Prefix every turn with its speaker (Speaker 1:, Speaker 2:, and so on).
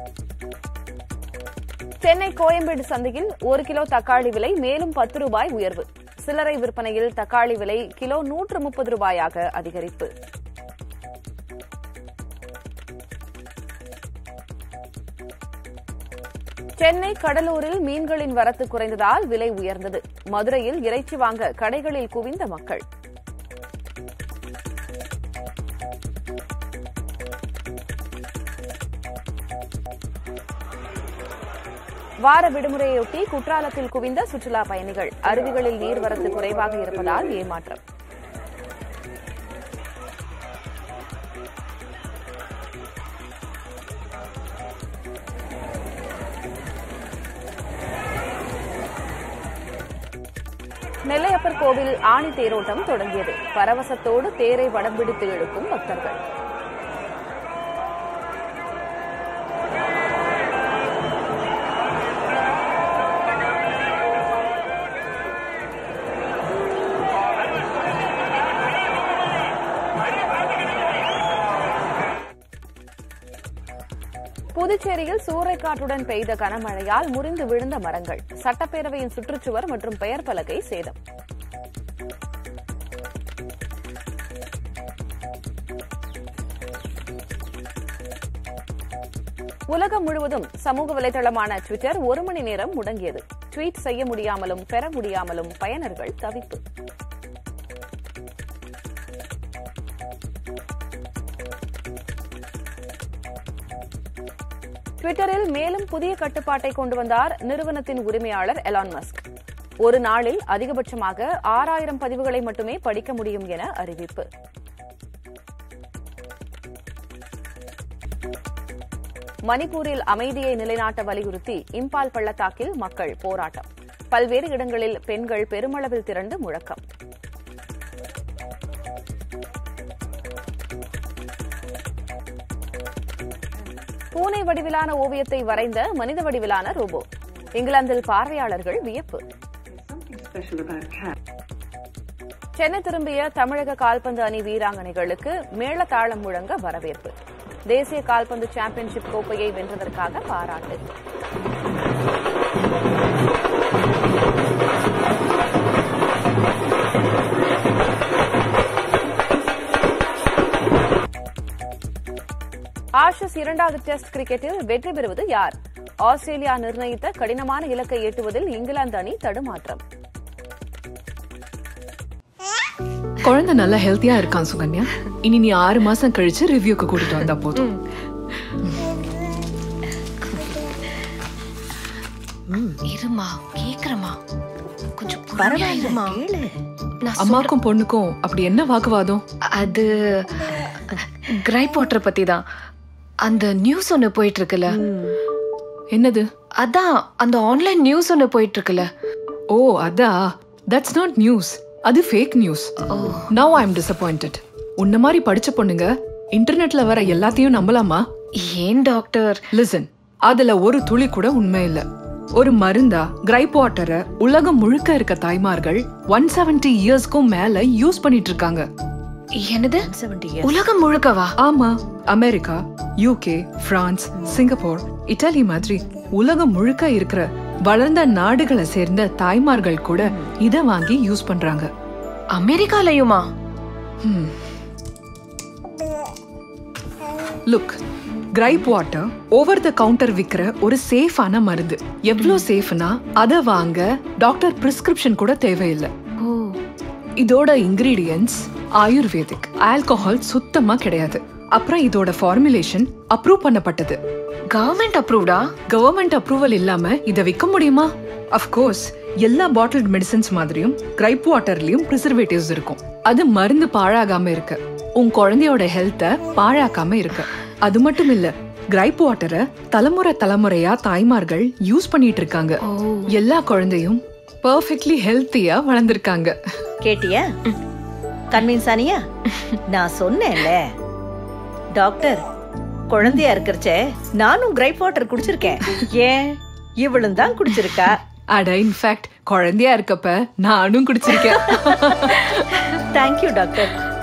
Speaker 1: சென்னை கோயம்பேடு சந்தையில் ஒரு கிலோ தக்காளி விலை மேலும் பத்து ரூபாய் உயர்வு சில்லறை விற்பனையில் தக்காளி விலை கிலோ நூற்று முப்பது ரூபாயாக அதிகரிப்பு சென்னை கடலூரில் மீன்களின் வரத்து குறைந்ததால் விலை உயர்ந்தது மதுரையில் இறைச்சி வாங்க கடைகளில் குவிந்த மக்கள் வார விடுமுறையொட்டி குற்றாலத்தில் குவிந்த சுற்றுலா பயணிகள் அருவிகளில் நீர்வரத்து குறைவாக இருப்பதால் ஏமாற்றம் நெல்லையப்பர் கோவில் ஆணி தேரோட்டம் தொடங்கியது பரவசத்தோடு தேரை வடம் பிடித்து இழுக்கும் பக்தர்கள் புதுச்சேரியில் சூறைக்காற்றுடன் பெய்த கனமழையால் முறிந்து விழுந்த மரங்கள் சட்டப்பேரவையின் சுற்றுச்சுவர் மற்றும் பெயர் பலகை சேதம் உலகம் முழுவதும் சமூக வலைதளமான ட்விட்டர் ஒரு மணி நேரம் முடங்கியது ட்வீட் செய்ய முடியாமலும் பெற முடியாமலும் பயனர்கள் தவிப்பு ட்விட்டரில் மேலும் புதிய கட்டுப்பாட்டை கொண்டு வந்தார் நிறுவனத்தின் உரிமையாளர் எலான் மஸ்க் ஒரு நாளில் அதிகபட்சமாக ஆறாயிரம் பதிவுகளை மட்டுமே படிக்க முடியும் என அறிவிப்பு மணிப்பூரில் அமைதியை நிலைநாட்ட வலியுறுத்தி இம்பால் பள்ளத்தாக்கில் மக்கள் போராட்டம் பல்வேறு இடங்களில் பெண்கள் பெருமளவில் திரண்டு முழக்கம் பூனை வடிவிலான ஓவியத்தை வரைந்த மனித வடிவிலான ரோபோ இங்கிலாந்தில் பார்வையாளர்கள் வியப்பு சென்னை திரும்பிய தமிழக கால்பந்து அணி வீராங்கனைகளுக்கு மேளதாளம் முழங்க வரவேற்பு தேசிய கால்பந்து சாம்பியன்ஷிப் கோப்பையை வென்றதற்காக பாராட்டு ஆஷஸ் இரண்டாவது டெஸ்ட் கிரிக்கெட்டில் வெற்றி பெறுவது யார் ஆஸ்திரேலியா நிர்ணயித்த கடினமான இலக்கை எட்டுவதில் இங்கிலாந்து அணி தடுமாற்றம்
Speaker 2: குழந்தை நல்லா ஹெல்த்தியா இருக்கான் சுகன்யா இனி நீ ஆறு மாசம் கழிச்சு ரிவ்யூக்கு கூட்டிட்டு வந்தா போதும்
Speaker 3: இருமா கேக்குறமா கொஞ்சம்
Speaker 4: பரவாயில்ல
Speaker 3: பரவாயில்லமா
Speaker 4: கேளு
Speaker 3: நான்
Speaker 2: அம்மாக்கும் பொண்ணுக்கும் அப்படி என்ன வாக்குவாதம்
Speaker 3: அது கிரைப் வாட்டர் பத்தி தான் அந்த நியூஸ் ஒன்று போயிட்டு இருக்குல்ல
Speaker 2: என்னது
Speaker 3: அதான் அந்த ஆன்லைன் நியூஸ் ஒன்று போயிட்டு இருக்குல்ல
Speaker 2: ஓ அதா தட்ஸ் நாட் நியூஸ் அது fake news now I am disappointed உன்ன மாதிரி படிச்ச பொண்ணுங்க இன்டர்நெட்ல வர எல்லாத்தையும் நம்பலாமா
Speaker 3: ஏன் டாக்டர்
Speaker 2: லிசன் அதுல ஒரு துளி கூட உண்மை இல்ல ஒரு மருந்தா கிரைப் வாட்டரை உலகம் முழுக்க இருக்க தாய்மார்கள் ஒன் செவன்டி இயர்ஸ்க்கும் மேல யூஸ் பண்ணிட்டு இருக்காங்க
Speaker 3: என்னது
Speaker 4: 70 years.
Speaker 3: உலகம் முழுக்கவா
Speaker 2: ஆமா America UK France Singapore Italy மாதிரி உலகம் முழுக்க இருக்கிற வளர்ந்த நாடுகளை சேர்ந்த தாய்மார்கள் கூட இத வாங்கி யூஸ் பண்றாங்க
Speaker 3: அமெரிக்காலயுமா
Speaker 2: look gripe water over the counter விக்கிற ஒரு சேஃபான மருந்து எவ்வளோ சேஃப்னா அதை வாங்க டாக்டர் பிரிஸ்கிரிப்ஷன் கூட தேவையில்லை
Speaker 3: ஓ
Speaker 2: இதோட இன்கிரீடியன்ஸ் ஆயுர்வேதிக் ஆல்கஹால் சுத்தமா கிடையாது அப்புறம் இதோட ஃபார்முலேஷன் அப்ரூவ் பண்ணப்பட்டது
Speaker 3: கவர்மெண்ட் அப்ரூவ்டா
Speaker 2: கவர்மெண்ட் அப்ரூவல் இல்லாம இத விற்க முடியுமா அஃப்கோர்ஸ் எல்லா பாட்டில்ட் மெடிசன்ஸ் மாதிரியும் கிரைப் வாட்டர்லயும் ப்ரிசர்வேட்டிவ்ஸ் இருக்கும் அது மருந்து பாழாகாம இருக்கு உன் குழந்தையோட ஹெல்த்த பாழாக்காம இருக்கு அது மட்டும் இல்ல கிரைப் வாட்டரை தலைமுறை தலைமுறையா தாய்மார்கள் யூஸ் பண்ணிட்டு இருக்காங்க எல்லா குழந்தையும் பர்ஃபெக்ட்லி ஹெல்த்தியா வளர்ந்திருக்காங்க
Speaker 4: கேட்டியா கன்வின்ஸ் ஆனியா நான் சொன்னேன்ல டாக்டர் குழந்தையா இருக்கிறச்சே நானும் கிரைப் வாட்டர் குடிச்சிருக்கேன் ஏன் இவளும் தான் குடிச்சிருக்கா
Speaker 2: அட இன்ஃபேக்ட் குழந்தையா இருக்கப்ப நானும் குடிச்சிருக்கேன்
Speaker 4: தேங்க்யூ டாக்டர்